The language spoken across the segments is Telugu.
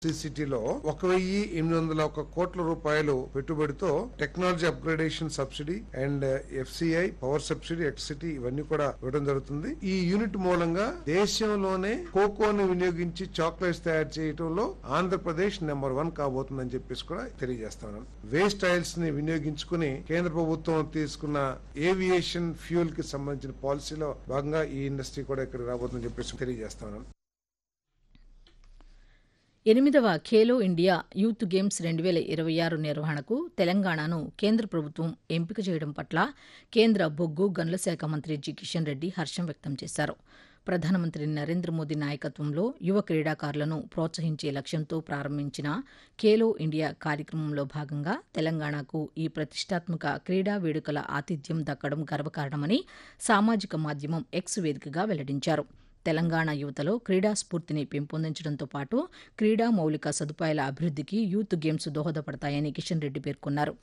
సిటీలో ఒక వెయ్యి ఎనిమిది వందల ఒక కోట్ల రూపాయలు పెట్టుబడితో technology upgradation subsidy and FCI power subsidy ఎక్సిటీ ఇవన్నీ కూడా ఇవ్వడం జరుగుతుంది ఈ యూనిట్ మూలంగా దేశంలోనే కోకోని వినియోగించి చాక్లెట్స్ తయారు చేయడంలో ఆంధ్రప్రదేశ్ నెంబర్ వన్ కాబోతుందని చెప్పేసి కూడా తెలియజేస్తాను వేస్ట్ ఆయిల్స్ ని వినియోగించుకుని కేంద్ర ప్రభుత్వం తీసుకున్న ఏవియేషన్ ఫ్యూల్ కి సంబంధించిన పాలసీలో భాగంగా ఈ ఇండస్ట్రీ కూడా ఇక్కడ రాబోతుందని చెప్పేసి తెలియజేస్తాను ఎనిమిదవ ఖేలో ఇండియా యూత్ గేమ్స్ రెండు వేల ఇరవై ఆరు నిర్వహణకు తెలంగాణను కేంద్ర ప్రభుత్వం ఎంపిక చేయడం పట్ల కేంద్ర బొగ్గు గనుల శాఖ మంత్రి జి కిషన్ రెడ్డి హర్షం వ్యక్తం చేశారు ప్రధానమంత్రి నరేంద్ర మోదీ నాయకత్వంలో యువ క్రీడాకారులను ప్రోత్సహించే లక్ష్యంతో ప్రారంభించిన ఖేలో ఇండియా కార్యక్రమంలో భాగంగా తెలంగాణకు ఈ ప్రతిష్టాత్మక క్రీడా వేడుకల ఆతిథ్యం దక్కడం గర్వకారణమని సామాజిక మాధ్యమం ఎక్స్ వేదికగా వెల్లడించారు తెలంగాణ యువతలో క్రీడా స్ఫూర్తిని పెంపొందించడంతో పాటు క్రీడా మౌలిక సదుపాయాల అభివృద్ధికి యూత్ గేమ్స్ దోహదపడతాయని కిషన్ రెడ్డి పేర్కొన్నారు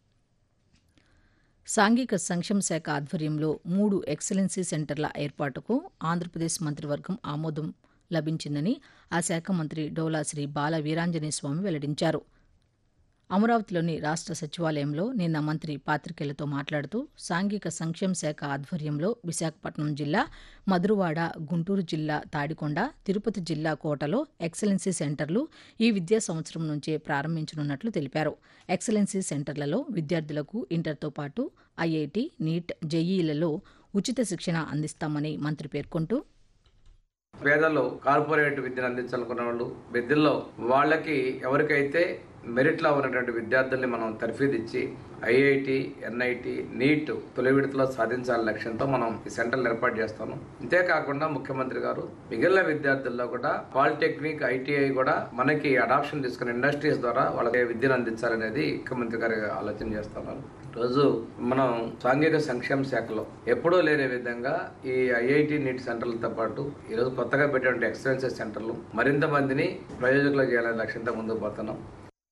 సాంఘిక సంక్షేమ శాఖ ఆధ్వర్యంలో మూడు ఎక్సలెన్సీ సెంటర్ల ఏర్పాటుకు ఆంధ్రప్రదేశ్ మంత్రివర్గం ఆమోదం లభించిందని ఆ శాఖ మంత్రి డోలా శ్రీ బాల వీరాంజనేయ స్వామి వెల్లడించారు అమరావతిలోని రాష్ట్ర సచివాలయంలో నిన్న మంత్రి పాతికేయులతో మాట్లాడుతూ సాంఘిక సంక్షేమ శాఖ ఆధ్వర్యంలో విశాఖపట్నం జిల్లా మధురవాడ గుంటూరు జిల్లా తాడికొండ తిరుపతి జిల్లా కోటలో ఎక్సలెన్సీ సెంటర్లు ఈ విద్యా సంవత్సరం నుంచే ప్రారంభించనున్నట్లు తెలిపారు ఎక్సలెన్సీ సెంటర్లలో విద్యార్థులకు ఇంటర్తో పాటు ఐఐటి నీట్ జేఈలలో ఉచిత శిక్షణ అందిస్తామని మంత్రి పేర్కొంటూ పేదలు కార్పొరేట్ విద్యను అందించాలనుకున్న వాళ్ళు విద్యల్లో వాళ్ళకి ఎవరికైతే మెరిట్లో ఉన్నటువంటి విద్యార్థుల్ని మనం తర్ఫీదు ఇచ్చి ఐఐటి ఎన్ఐటి నీట్ తొలి విడతలో సాధించాలనే లక్ష్యంతో మనం ఈ సెంటర్లు ఏర్పాటు చేస్తాము ఇంతేకాకుండా ముఖ్యమంత్రి గారు మిగిలిన విద్యార్థుల్లో కూడా పాలిటెక్నిక్ ఐటీఐ కూడా మనకి అడాప్షన్ తీసుకున్న ఇండస్ట్రీస్ ద్వారా వాళ్ళకి విద్యను అందించాలనేది ముఖ్యమంత్రి గారు ఆలోచన చేస్తున్నారు రోజు మనం సాంఘిక సంక్షేమ శాఖలో ఎప్పుడూ లేని విధంగా ఈ ఐఐటి నీట్ సెంటర్లతో పాటు ఈరోజు కొత్తగా పెట్టినటువంటి ఎక్సలెన్సెస్ సెంటర్లు మరింత మందిని ప్రయోజకులు చేయాలనే లక్ష్యంతో ముందుకు పోతున్నాం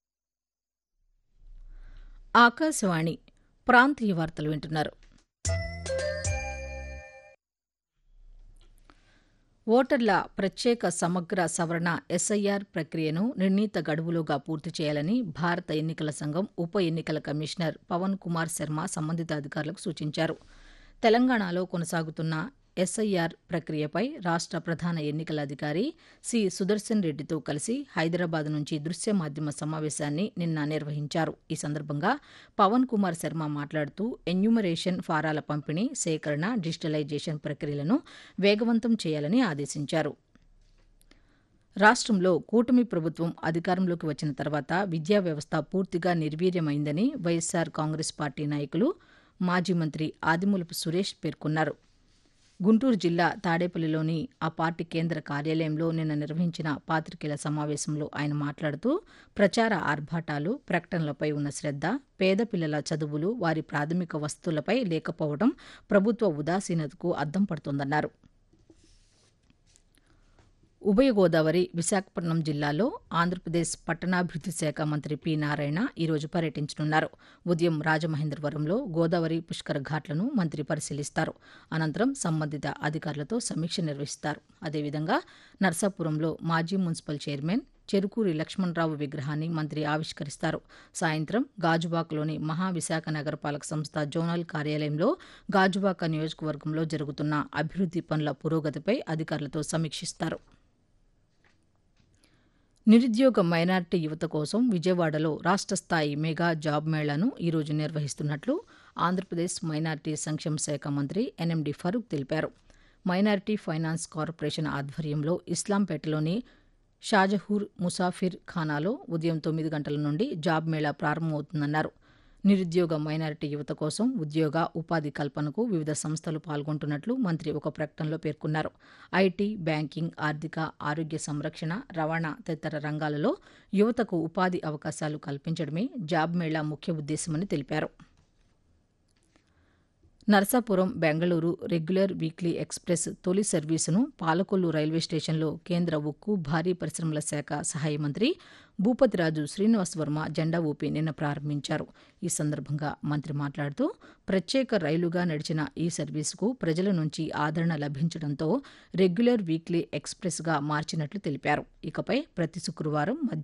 ఆకాశవాణి ప్రాంతీయ వార్తలు వింటున్నారు ఓటర్ల ప్రత్యేక సమగ్ర సవరణ ఎస్ఐఆర్ ప్రక్రియను నిర్ణీత గడువులోగా పూర్తి చేయాలని భారత ఎన్నికల సంఘం ఉప ఎన్నికల కమిషనర్ పవన్ కుమార్ శర్మ సంబంధిత అధికారులకు సూచించారు తెలంగాణలో కొనసాగుతున్న ఎస్ఐఆర్ ప్రక్రియపై రాష్ట ప్రధాన ఎన్నికల అధికారి సి సుదర్శన్ రెడ్డితో కలిసి హైదరాబాద్ నుంచి దృశ్య మాధ్యమ సమావేశాన్ని నిన్న నిర్వహించారు ఈ సందర్భంగా పవన్ కుమార్ శర్మ మాట్లాడుతూ ఎన్యూమరేషన్ ఫారాల పంపిణీ సేకరణ డిజిటలైజేషన్ ప్రక్రియలను వేగవంతం చేయాలని ఆదేశించారు రాష్ట్రంలో కూటమి ప్రభుత్వం అధికారంలోకి వచ్చిన తర్వాత విద్యా వ్యవస్థ పూర్తిగా నిర్వీర్యమైందని వైఎస్సార్ కాంగ్రెస్ పార్టీ నాయకులు మాజీ మంత్రి ఆదిమూలపు సురేష్ పేర్కొన్నారు గుంటూరు జిల్లా తాడేపల్లిలోని ఆ పార్టీ కేంద్ర కార్యాలయంలో నిన్న నిర్వహించిన పాతికేయుల సమావేశంలో ఆయన మాట్లాడుతూ ప్రచార ఆర్భాటాలు ప్రకటనలపై ఉన్న శ్రద్ధ పేద పిల్లల చదువులు వారి ప్రాథమిక వస్తువులపై లేకపోవడం ప్రభుత్వ ఉదాసీనతకు అద్దం పడుతోందన్నారు ఉభయ గోదావరి విశాఖపట్నం జిల్లాలో ఆంధ్రప్రదేశ్ పట్టణాభివృద్ది శాఖ మంత్రి పి నారాయణ ఈరోజు పర్యటించనున్నారు ఉదయం రాజమహేంద్రవరంలో గోదావరి పుష్కర ఘాట్లను మంత్రి పరిశీలిస్తారు అనంతరం సంబంధిత అధికారులతో సమీక్ష నిర్వహిస్తారు అదేవిధంగా నర్సాపురంలో మాజీ మున్సిపల్ చైర్మన్ చెరుకూరి లక్ష్మణరావు విగ్రహాన్ని మంత్రి ఆవిష్కరిస్తారు సాయంత్రం గాజువాకలోని మహావిశాఖ నగరపాలక సంస్థ జోనల్ కార్యాలయంలో గాజువాక నియోజకవర్గంలో జరుగుతున్న అభివృద్ది పనుల పురోగతిపై అధికారులతో సమీక్షిస్తారు నిరుద్యోగ మైనార్టీ యువత కోసం విజయవాడలో రాష్ట్ర స్థాయి మెగా జాబ్ మేళాను ఈరోజు నిర్వహిస్తున్నట్లు ఆంధ్రప్రదేశ్ మైనార్టీ సంక్షేమ శాఖ మంత్రి ఎన్ఎండి ఫరూక్ తెలిపారు మైనార్టీ ఫైనాన్స్ కార్పొరేషన్ ఆధ్వర్యంలో ఇస్లాంపేటలోని షాజహూర్ ముసాఫిర్ ఖానాలో ఉదయం తొమ్మిది గంటల నుండి జాబ్ మేళా ప్రారంభమవుతుందన్నారు నిరుద్యోగ మైనారిటీ యువత కోసం ఉద్యోగ ఉపాధి కల్పనకు వివిధ సంస్థలు పాల్గొంటున్నట్లు మంత్రి ఒక ప్రకటనలో పేర్కొన్నారు ఐటీ బ్యాంకింగ్ ఆర్థిక ఆరోగ్య సంరక్షణ రవాణా తదితర రంగాలలో యువతకు ఉపాధి అవకాశాలు కల్పించడమే జాబ్ మేళా ముఖ్య ఉద్దేశమని తెలిపారు Narasapuram Bengaluru regular weekly express తొలి సర్వీసును పాలకొల్లు రైల్వే స్టేషన్లో కేంద్ర ఉక్కు భారీ పరిశ్రమల శాఖ సహాయ మంత్రి భూపతిరాజు శ్రీనివాస్ వర్మ జెండా ఊపి నిన్న ప్రారంభించారు ఈ సందర్భంగా మంత్రి మాట్లాడుతూ ప్రత్యేక రైలుగా నడిచిన ఈ సర్వీసుకు ప్రజల నుంచి ఆదరణ లభించడంతో రెగ్యులర్ వీక్లీ ఎక్స్ప్రెస్గా మార్చినట్లు తెలిపారు ఇకపై ప్రతి శుక్రవారం మధ్య